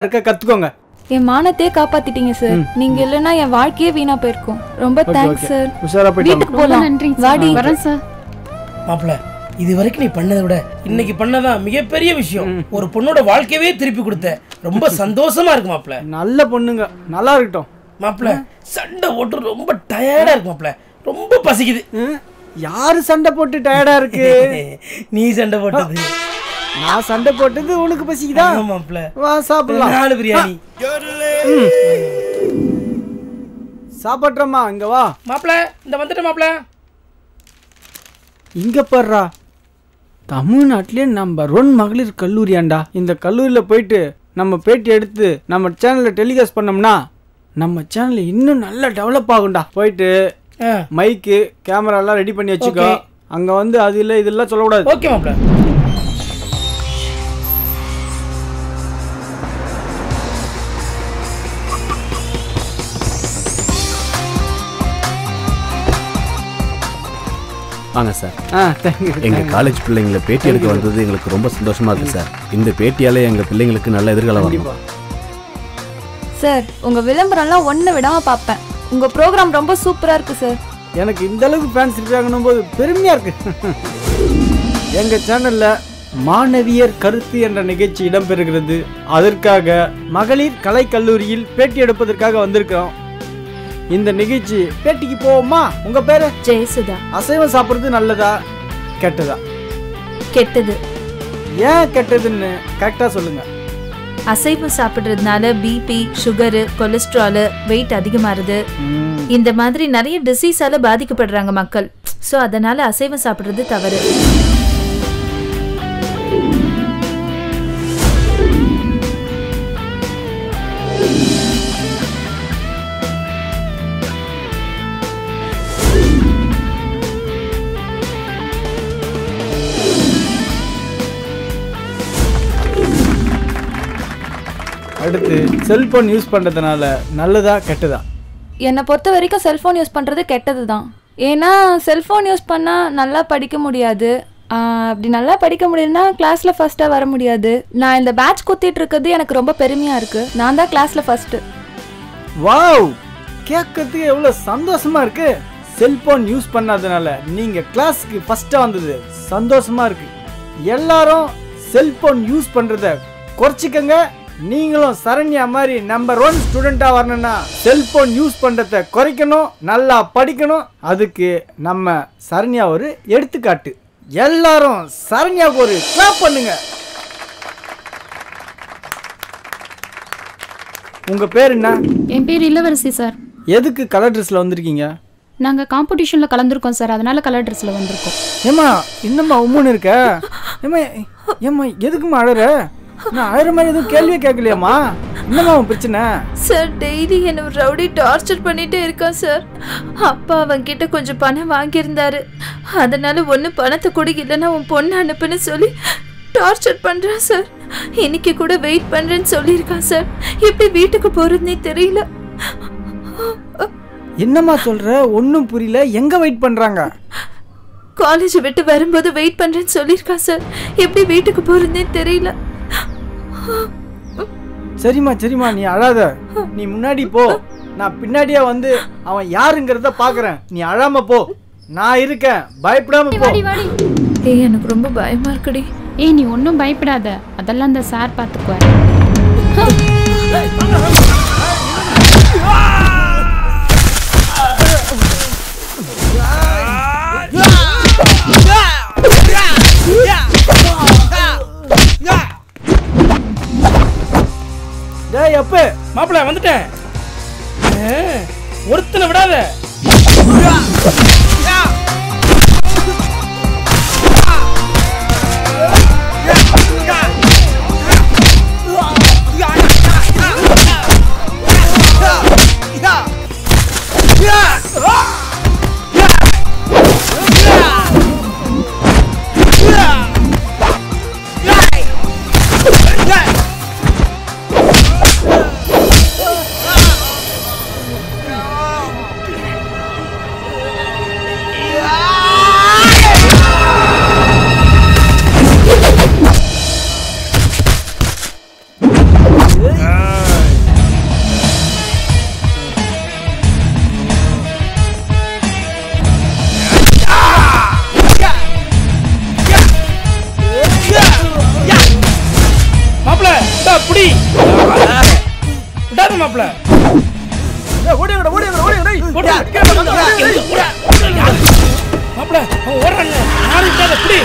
இருக்க கத்துக்கோங்க என் மானத்தையே காப்பாத்திட்டீங்க சார் நீங்க இல்லைன்னா என் வாழ்க்கையே வீணா போயிருக்கும் ரொம்ப தேங்க்ஸ் சார் உஷாரா போயிட்டு வாங்க. வீட்டுக்கு போலாம் நன்றிங்க வாடி வரேன் சார் மாப்பிள இது வரைக்கும் நீ பண்ணதை விட இன்னைக்கு பண்ணதான் மிகப்பெரிய விஷயம் ஒரு பொண்ணோட வாழ்க்கையவே திருப்பி கொடுத்த ரொம்ப சந்தோஷமா இருக்கு மாப்பிள நல்ல பொண்ணுங்க நல்லா இருக்கட்டும் மாப்பிள சண்டை ஓட்டு ரொம்ப டயர்டா இருக்கு மாப்பிள ரொம்ப பசிக்குது ம், யாரு சண்டை போட்டு டயர்டா இருக்கு நீ சண்டை போட்டது நான் சண்டை போட்டது உனக்கு பசிக்குதா ஆமா, மாப்பிள வா சாப்பிடலாம் நாலு பிரியாணி சாப்பிட்றமா இங்க வா மாப்பிள இந்த வந்துட்ட மாப்பிள இங்க பாடுறா தமிழ்நாட்டிலே நம்பர் ஒன் மகளிர் கல்லூரியாண்டா இந்த கல்லூரியில் போயிட்டு நம்ம பேட்டி எடுத்து நம்ம சேனலில் டெலிகாஸ்ட் பண்ணோம்னா நம்ம சேனல் இன்னும் நல்லா டெவலப் ஆகும்டா போயிட்டு ஆ, மைக்கு கேமரா எல்லாம் ரெடி பண்ணி வச்சுக்கோ Okay. அங்க வந்து அது இல்லை இதெல்லாம் சொல்லக்கூடாது ஓகே மாப்பிள வாங்க சார் ஆ தேங்க்யூ எங்க காலேஜ் பிள்ளைங்களை பேட்டி எடுக்க வந்தது எங்களுக்கு ரொம்ப சந்தோஷமா இருக்கு சார் இந்த பேட்டியால எங்க பிள்ளைங்களுக்கு நல்ல எதிர்காலம் வரணும் கண்டிப்பா சார் உங்க விளம்பரம்லாம் ஒண்ணு விடாம பார்ப்பேன் உங்க ப்ரோக்ராம் ரொம்ப சூப்பரா இருக்கு சார் எனக்கு இந்த அளவுக்கு ஃபேன்ஸ் இருக்காங்கன்னும் போது பெருமையா இருக்கு எங்க சேனல்ல மாணவியர் கருத்து என்ற நிகழ்ச்சி இடம்பெறுகிறது அதற்காக மகளிர் கலை கல்லூரியில் பேட்டி எடுப்பதற்காக வந்திருக்கோம் இந்த நிகழ்ச்சி பேட்டிக்கு போவோமா உங்க பேரு ஜெயசுதா அசைவம் சாப்பிடுறது நல்லதா கெட்டதா கெட்டது ஏன் கெட்டதுன்னு கரெக்டா சொல்லுங்க அசைவம் சாப்பிடுறதுனால பிபி சுகரு கொலஸ்ட்ரால் வெயிட் அதிகமாகுது ம், இந்த மாதிரி நிறைய டிசீஸால பாதிக்கப்படுறாங்க மக்கள் ஸோ அதனால அசைவம் சாப்பிடுறது தவறு அடுத்து செல்போன் யூஸ் பண்றதுனால நல்லதா கெட்டதா என்னை பொறுத்த வரைக்கும் செல்ஃபோன் யூஸ் பண்ணுறது கெட்டது தான் ஏன்னா செல்ஃபோன் யூஸ் பண்ணால் நல்லா படிக்க முடியாது ஆஹ் அப்படி நல்லா படிக்க முடியலன்னா கிளாஸில் ஃபஸ்ட்டாக வர முடியாது நான் இந்த பேட்ச் குத்திட்டு இருக்கிறது எனக்கு ரொம்ப பெருமையாக இருக்குது நான் தான் கிளாஸில் ஃபஸ்ட்டு வாவ் கேட்கறதுக்கு எவ்வளோ சந்தோஷமா இருக்கு செல்போன் யூஸ் பண்ணாதனால நீங்க கிளாஸ்க்கு ஃபர்ஸ்டா வந்தது சந்தோஷமா இருக்கு எல்லாரும் செல்போன் யூஸ் பண்றத குறைச்சிக்கங்க நீங்களும் சரண்யா மாதிரி நம்பர் ஒன் ஸ்டூடெண்டா வரணும்னா செல்போன் யூஸ் பண்றத குறைக்கணும் நல்லா படிக்கணும் அதுக்கு நம்ம சரண்யா ஒரு எடுத்துக்காட்டு எல்லாரும் சரண்யாவுக்கு ஒரு கிளாப் பண்ணுங்க உங்க பேர் என்ன என் பேர் இளவரசி சார் எதுக்கு கலர் ட்ரெஸ்ல வந்திருக்கீங்க நாங்கள் காம்படிஷனில் கலந்துருக்கோம் சார் அதனால கலர் ட்ரெஸ்ஸில் வந்திருக்கோம் ஏம்மா என்னம்மா உம்முன்னு இருக்க ஏம்மா ஏம்மா எதுக்கும்மா அழற நான் அழற மாதிரி எதுவும் கேள்வியே கேட்கலையாம்மா என்னம்மா உன் பிரச்சனை சார் டெய்லி என்ன ஒரு ரவுடி டார்ச்சர் பண்ணிட்டே இருக்கான் சார் அப்பா அவன் கிட்ட கொஞ்சம் பணம் வாங்கியிருந்தாரு அதனால ஒன்று பணத்தை கொடு இல்லைன்னா உன் பொண்ணு அனுப்புன்னு சொல்லி டார்ச்சர் பண்றான் சார் இன்னைக்கு கூட வெயிட் பண்றேன்னு சொல்லியிருக்கான் சார் எப்படி வீட்டுக்கு போறதுனே தெரியல என்னம்மா சொல்ற ஒன்றும் புரியல எங்க வெயிட் பண்றாங்க காலேஜ் விட்டு வரும்போது வெயிட் பண்றேன்னு சொல்லியிருக்கான் சார் எப்படி வீட்டுக்கு போறதுனே தெரியல சரிம்மா சரிம்மா நீ அழாத நீ முன்னாடி போ நான் பின்னாடியே வந்து அவன் யாருங்கிறத பாக்குறேன் நீ அழாம போ நான் இருக்கேன் பயப்படாம போ வாடி வாடி ஏய் எனக்கு ரொம்ப பயமா இருக்குடி ஏய் நீ ஒன்றும் பயப்படாத அதெல்லாம் அந்த சார் பார்த்துக்குவார் டேய் அப்ப மாப்பிள வந்துட்டேன் ஆ, ஒருத்தனை விடாத விடாத மாப்பிள்ள ஓடியாங்கடா ஓடியாங்கடா ஓடியாங்கடா போடு. எங்க ஓடா? யாரு? மாப்பிள்ள அவன் ஓடுறாங்க யாரும் விட்டாத புடி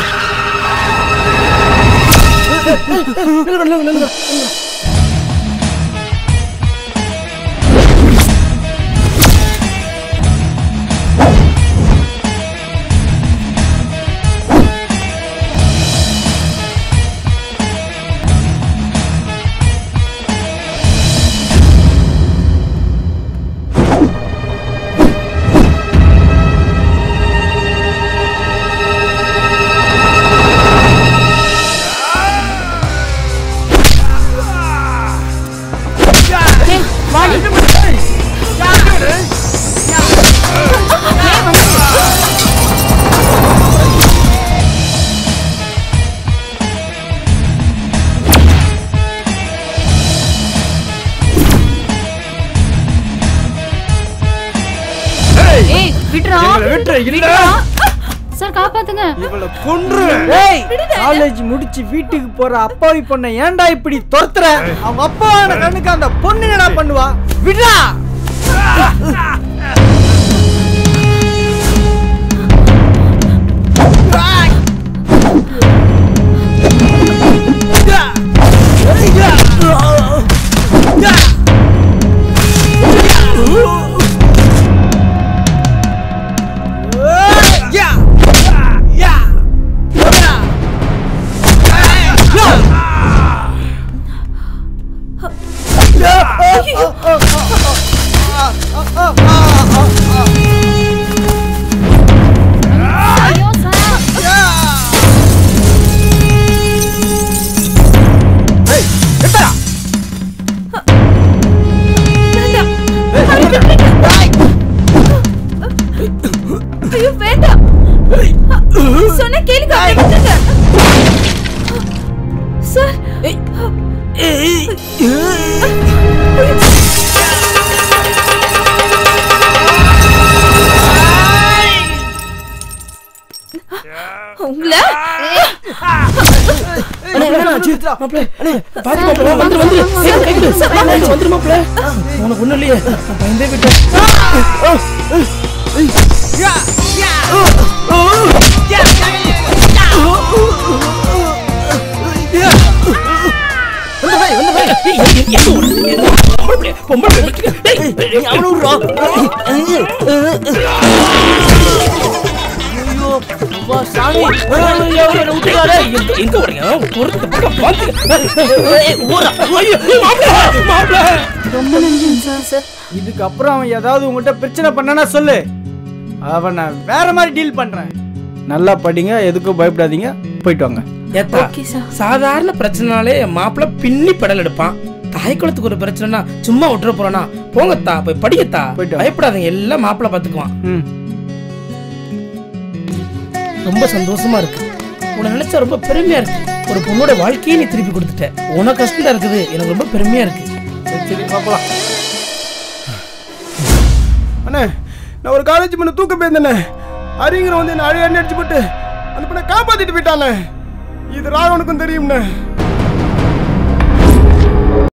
ஏய் விட்றா விட்டுற இல்ல சார் காப்பாத்துங்க இவளை கொன்று ஏய் காலேஜ் முடிச்சு வீட்டுக்கு போற அப்பாவி பொண்ணை ஏன்டா இப்படி துரத்துற அவங்க அப்பாவான கண்ணுக்கு அந்த பொண்ணு என்னடா பண்ணுவா விடா ஐயோ சார் ஐயோ வேண்டாம் சொன்ன கேளுங்க அப்படியே விட்டுருங்க. சார் உங்களை மாப்பிள்ள பாத்து மாப்பிள்ள வந்து வந்து ஏய், கை கொடு. வந்து வந்துரு மாப்பிள்ள உனக்கு ஒண்ணும் இல்லையே நான் பயந்தே விட்டேன் ஏய், ஏய், ஏய், எங்க ஓடுது? எங்க ஓடுது? பொம்பளை பிள்ளை, பொம்பளை பிள்ளை விட்டுட்டு. டேய், ஏய், அவனை விட்றா. ஐயோ, என்னை விட்டுறாரு. எங்க- எங்க ஓடுறீங்க? பொறுத்து பக்கம் பார்த்து. ஏய், ஏய், ஓடுறா. ஐயோ, ஏய், மாப்பிள்ளை, மாப்பிள்ளை. ரொம்ப நன்றிங்க சார் இதுக்கப்புறம் அவன் ஏதாவது உங்கள்கிட்ட பிரச்சனை பண்ணனா சொல்லு அவனை வேற மாதிரி டீல் பண்றேன் நல்லா படிங்க எதுக்கும் பயப்படாதீங்க போயிட்டு வாங்க ஏத்தா, ஓகே சார் சாதாரண பிரச்சனைனாலே என் மாப்பிள்ள பின்னி பெடல் எடுப்பான் தாய் குளத்துக்கு ஒரு பிரச்சனைனா சும்மா விட்டுற போறானா போங்கத்தா போய் படிக்கத்தா போயிட்டு வா. பயப்படாதீங்க எல்லாம் மாப்பிள்ள பாத்துக்குவான் ம் ரொம்ப சந்தோஷமா இருக்கு உன்னை நினைச்சா ரொம்ப பெருமையா இருக்கு ஒரு பொண்ணோட வாழ்க்கையே நீ திருப்பி கொடுத்துட்ட உனக்கு கஷ்டம் தான் இருக்குது எனக்கு ரொம்ப பெருமையா இருக்கு சரி சரி பார்க்கலாம் அண்ணே நான் ஒரு காலேஜ் பண்ண தூக்க போயிருந்தேண்ணே அறிஞர் வந்து என்ன அழகாக அடிச்சு போட்டு அந்த பொண்ணை காப்பாத்திட்டு போயிட்டானே இது ராகவனுக்கும் தெரியும்ண்ணே